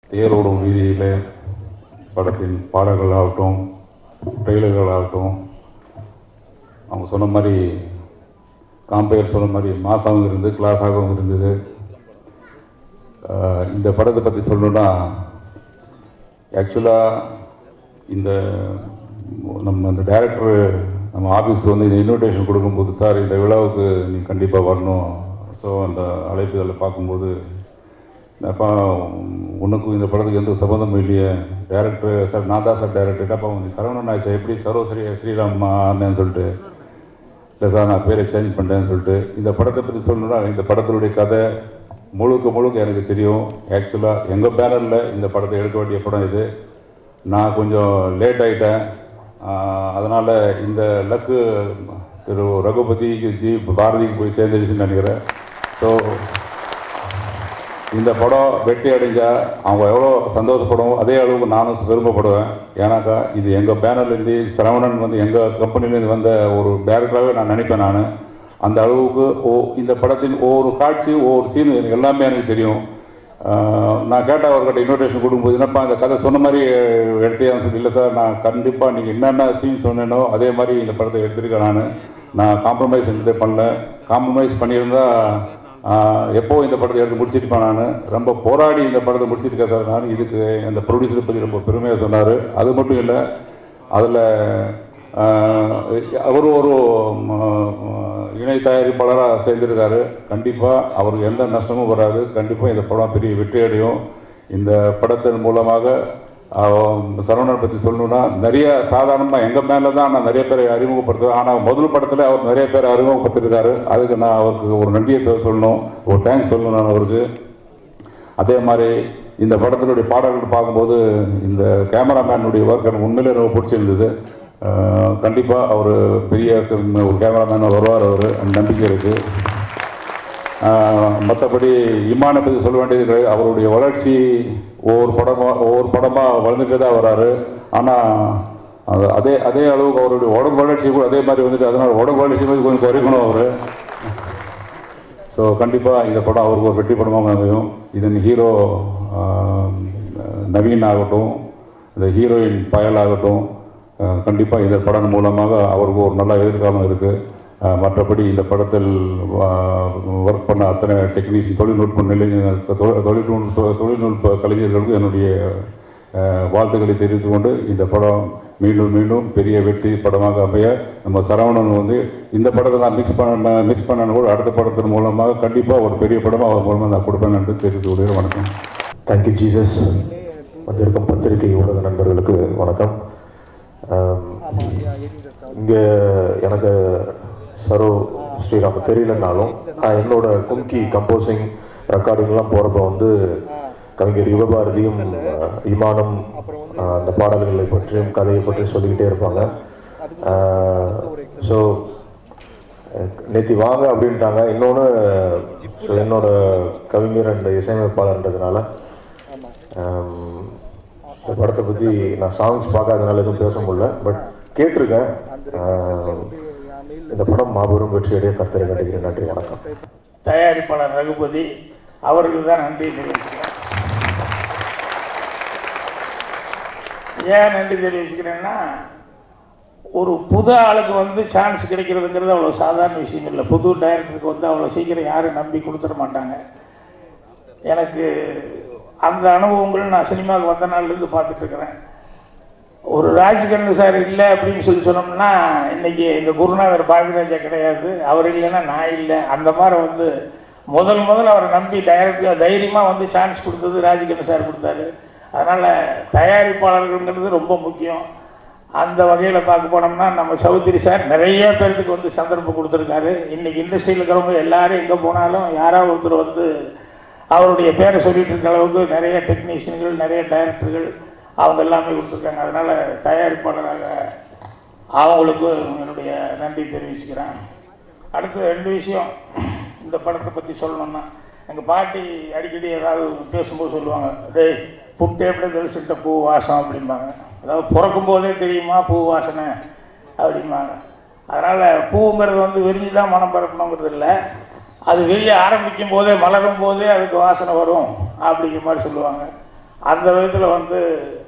தேரோடும் வீதியிலே படத்தின் பாடல்களாகட்டும் ட்ரெய்லர்களாகட்டும் அவங்க சொன்ன மாதிரி காம்பேர் சொன்ன மாதிரி மாசாகவும் இருந்து கிளாஸாகவும் இருந்தது ஆஹ் இந்த படத்தை பற்றி சொல்லணுன்னா ஆக்சுவலாக இந்த நம்ம இந்த டைரக்டர் நம்ம ஆஃபீஸ் வந்து இந்த இன்விடேஷன் கொடுக்கும்போது சார் இந்த விழாவுக்கு நீ கண்டிப்பாக வரணும் ஸோ அந்த அழைப்புதலை பார்க்கும்போது என்னப்பா உனக்கும் இந்த படத்துக்கு எந்த சம்மந்தமும் இல்லையே டேரக்டர் சார் நான் தான் சார் டேரக்டர் என்னப்பா நீ சரவணன் ஆச்சா எப்படி சரோஸ்ரீ ஸ்ரீராம்மா அண்ணன்னு சொல்லிட்டு இல்லை சார் நான் பேரை சேஞ்ச் பண்ணிட்டேன்னு சொல்லிட்டு இந்த படத்தை பற்றி சொல்லணும்னா இந்த படத்தினுடைய கதை முழுக்க முழுக்க எனக்கு தெரியும் ஆக்சுவலாக எங்கள் பேனரில் இந்த படத்தை எடுக்க வேண்டிய படம் இது நான் கொஞ்சம் லேட் ஆகிட்டேன் அதனால் இந்த லக்கு திரு ரகுபதிக்கு ஜி பாரதிக்கு போய் சேர்ந்துருச்சுன்னு நினைக்கிறேன் ஸோ இந்த படம் வெற்றி அடைஞ்சா அவங்க எவ்வளோ சந்தோஷப்படுவோம் அதே அளவுக்கு நானும் விரும்பப்படுவேன் ஏன்னாக்கா இது எங்கள் பேனர்லேருந்து சரவணன் வந்து எங்கள் கம்பெனிலேருந்து வந்த ஒரு டேரக்டராகவே நான் நினைப்பேன் நான் அந்த அளவுக்கு ஓ இந்த படத்தின் ஒவ்வொரு காட்சி ஒவ்வொரு சீன் எனக்கு எல்லாமே எனக்கு தெரியும் ஆஹ் நான் கேட்ட அவர்கிட்ட இன்விடேஷன் கொடுக்கும்போது என்னப்பா இந்த கதை சொன்ன மாதிரி எடுத்தேன்னு சொல்லி இல்லை சார் நான் கண்டிப்பாக நீங்கள் என்னென்ன சீன் சொன்னேனோ அதே மாதிரி இந்த படத்தை எடுத்திருக்கேன் நான் நான் காம்ப்ரமைஸ் எந்த பண்ணல காம்ப்ரமைஸ் பண்ணியிருந்தா ஆஹ் எப்போ இந்த படத்தை எடுத்து முடிச்சிருப்பேன் நான் ரொம்ப போராடி இந்த படத்தை முடிச்சிருக்கேன் சார் நான் இதுக்கு அந்த ப்ரொடியூசரை பற்றி ரொம்ப பெருமையாக சொன்னார் அது மட்டும் இல்லை அதில் அவர் ஒரு ம- இணை தயாரிப்பாளராக சேர்ந்திருக்காரு கண்டிப்பாக அவருக்கு எந்த நஷ்டமும் வராது கண்டிப்பாக இந்த படம் பெரிய வெற்றி அடையும் இந்த படத்தின் மூலமாக ஆஹ், சரவணன் பற்றி சொல்லணும்னா நிறைய சாதாரணமாக எங்கள் மேலே தான் நான் நிறைய பேரை அறிமுகப்படுத்துவேன் ஆனால் முதல் படத்தில் அவர் நிறைய பேரை அறிமுகப்படுத்திருக்காரு அதுக்கு நான் அவருக்கு ஒரு நன்றியை தெ- சொல்லணும் ஒரு தேங்க்ஸ் சொல்லணும் நான் அவருக்கு அதே மாதிரி இந்த படத்தினுடைய பாடல்கள் பார்க்கும்போது இந்த கேமராமேனுடைய ஒர்க் எனக்கு உண்மையிலே ரொம்ப பிடிச்சிருந்தது கண்டிப்பாக அவர் பெரிய ஒரு கேமராமேன் வருவார் அவர் அந்த நம்பிக்கை இருக்குது மற்றபடி இமானை பற்றி சொல்ல வேண்டியது கிடையாது அவருடைய வளர்ச்சி ஒவ்வொரு படமாக ஒவ்வொரு படமாக வளர்ந்துட்டே தான் வராரு ஆனால் அது அதே அதே அளவுக்கு அவருடைய உடம்பு வளர்ச்சி கூட அதே மாதிரி வந்துட்டு அதனால் உடம்பு வளர்ச்சி வந்து கொஞ்சம் குறைக்கணும் அவர் ஸோ கண்டிப்பாக இந்த படம் அவருக்கு ஒரு வெற்றி படமாக அமையும் இதன் ஹீரோ நவீன் ஆகட்டும் இந்த ஹீரோயின் பயல் ஆகட்டும் கண்டிப்பாக இந்த படம் மூலமாக அவருக்கு ஒரு நல்ல எதிர்காலம் இருக்குது மற்றபடி இந்த படத்தில் ஒர்க் பண்ண அத்தனை டெக்னீஷியன் தொழில்நுட்ப நிலை தொ- தொழில்நுட்ப தொழில்நுட்ப கலைஞர்களுக்கும் என்னுடைய அஹ், வாழ்த்துக்களை தெரிவித்துக் கொண்டு இந்த படம் மீண்டும் மீண்டும் பெரிய வெற்றி படமாக அமைய நம்ம சரவணன் வந்து இந்த படத்தை நான் மிக்ஸ் பண்ண மிஸ் பண்ண கூட அடுத்த படத்தின் மூலமாக கண்டிப்பாக ஒரு பெரிய படமாக அவர் மூலமாக நான் கொடுப்பேன் என்று தெரிவித்து கொள்கிறேன் வணக்கம் தேங்க்யூ ஜீசஸ் வந்திருக்கும் பத்திரிகை ஊடக நண்பர்களுக்கு வணக்கம் இங்கே எனக்கு சரோ ஸ்ரீராம் தெரியலனாலும் நான் என்னோட கும்கி கம்போசிங் ரெக்கார்டிங்லாம் போகிறப்ப வந்து கவிஞர் யுகபாரதியும் அஹ், இமானும் அஹ், அந்த பாடல்களை பற்றியும் கதையை பற்றியும் சொல்லிக்கிட்டே இருப்பாங்க ஸோ நேத்தி வாங்க அப்படின்ட்டாங்க இன்னொன்று ஸோ என்னோட கவிஞர் அண்ட் இசையமைப்பாளர்ன்றதுனால ஆம், இந்த படத்தை பற்றி நான் சாங்ஸ் பார்க்காதனால எதுவும் பேச முடியல பட் கேட்டிருக்கேன் ஆம், இந்த படம் மாபெரும் வெற்றியடைய கருத்தரை கண்டிக்கிறேன் நன்றி வணக்கம் தயாரிப்பாளர் ரகுபதி அவர்களுக்கு தான் நன்றி தெரிவிச்சுக்கிறேன் ஏன் நன்றி தெரிவிச்சுக்கிறேன்னா ஒரு புது ஆளுக்கு வந்து சான்ஸ் கிடைக்கிறதுங்கிறது அவ்வளோ சாதாரண விஷயம் இல்லை புது டைரக்டருக்கு வந்து அவ்வளோ சீக்கிரம் யாரும் நம்பி கொடுத்துட மாட்டாங்க எனக்கு அந்த அனுபவங்கள் நான் சினிமாவுக்கு வந்த நாள்லேருந்து பார்த்துட்டு இருக்கிறேன் ஒரு ராஜ்கண்ணு சார் இல்லை அப்படின்னு சொல்லி சொன்னோம்னா இன்னைக்கு எங்கள் குருநாதர் பாரதிராஜா கிடையாது அவர் இல்லைன்னா நான் இல்லை அந்த மாதிரி வந்து முதல் முதல்ல அவரை நம்பி டைரக்ட் தைரியமாக வந்து சான்ஸ் கொடுத்தது ராஜ்கண்ணு சார் கொடுத்தாரு அதனால் தயாரிப்பாளர்கள்ங்கிறது ரொம்ப முக்கியம் அந்த வகையில் பார்க்க போனோம்னா நம்ம சௌத்ரி சார் நிறைய பேர்த்துக்கு வந்து சந்தர்ப்பம் கொடுத்துருக்காரு இன்னைக்கு இண்டஸ்ட்ரியில் இருக்கிறவங்க எல்லாரும் எங்கே போனாலும் யாராவது ஒருத்தர் வந்து அவருடைய பேரை சொல்லிட்டு இருக்க அளவுக்கு நிறைய டெக்னீஷியன்கள் நிறைய டைரக்டர்கள் அவங்க எல்லாமே கொடுத்துருக்காங்க அதனால் தயாரிப்பாளராக அவங்களுக்கு என்னுடைய நன்றி தெரிவிச்சுக்கிறேன் அடுத்து ரெண்டு விஷயம் இந்த படத்தை பற்றி சொல்லணும்னா எங்கள் பாட்டி அடிக்கடி ஏதாவது பேசும்போது சொல்லுவாங்க டேய் புட்டே எப்படி தெளிச்சுட்ட பூ வாசம் அப்படிம்பாங்க அதாவது பிறக்கும் போதே தெரியுமா பூ வாசனை அப்படிம்பாங்க அதனால் பூங்கிறது வந்து விரிஞ்சு தான் மனம் பரப்பணுங்கிறது இல்லை அது வெளிய ஆரம்பிக்கும் போதே மலரும் போதே அதுக்கு வாசனை வரும் அப்படிங்கிற மாதிரி சொல்லுவாங்க அந்த விதத்தில் வந்து